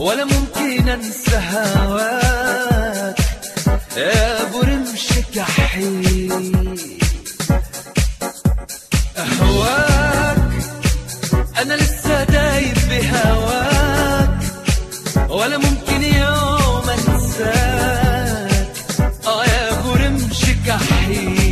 ولا ممكن انسى هواك يا ابو رمش كحيل اهواك انا لسه دايب بهواك ولا ممكن يوم انساك اه يا ابو رمش كحيل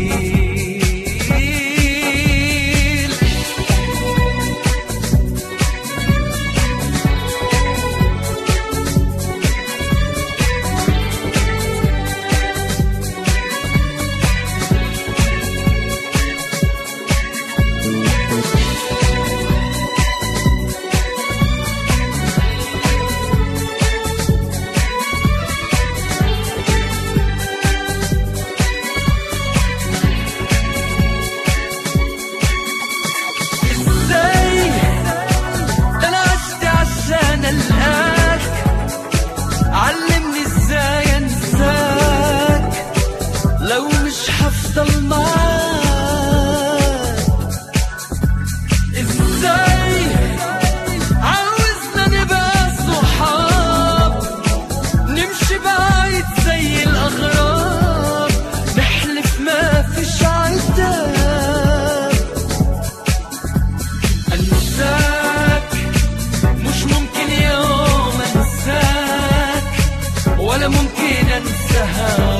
ازاي ده انا عشت عشان القاك علمني ازاي انساك لو مش هفضل معاك ازاي عاوزنا نبقى صحاب نمشي بعيد زي الاغراب نحلف ما فيش عتاب انساك مش ممكن يوم انساك ولا ممكن انسى هواك